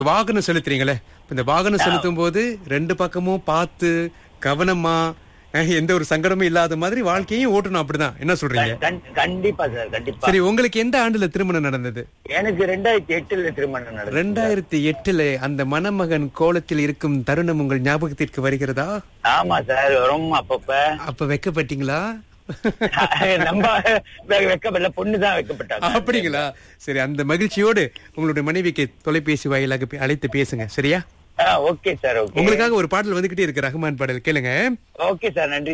வாகனம் செலுத்துறீங்களே இப்ப இந்த வாகனம் செலுத்தும் போது ரெண்டு பக்கமும் பார்த்து கவனமா அஹ், எந்த ஒரு சங்கடமும் இல்லாத மாதிரி வாழ்க்கையும் ஓட்டணும் அப்படிதான் என்ன சொல்றீங்க கண்- கண்டிப்பா சார் கண்டிப்பா சரி உங்களுக்கு எந்த ஆண்டுல திருமணம் நடந்தது எனக்கு ரெண்டாயிரத்தி எட்டுல திருமணம் நடந்தது ரெண்டாயிரத்தி எட்டுல அந்த மணமகன் கோலத்தில் இருக்கும் தருணம் உங்கள் ஞாபகத்திற்கு வருகிறதா ஆமா சார் ரொம்ப அப்பப்ப அப்ப வெக்கப்பட்டீங்களா நம்ம வெ- வெக்கப்படல பொண்ணுதான் வெக்கப்பட்டாங்க அப்படிங்களா சரி அந்த மகிழ்ச்சியோடு உங்களுடைய மனைவிக்கு தொலைபேசி வாயிலாக பே- அழைத்து பேசுங்க சரியா ஓகே சார் ஓகே உங்களுக்காக ஒரு பாடல் வந்துகிட்டே இருக்கு ரஹ்மான் பாடல் கேளுங்க ஓகே சார் நன்றி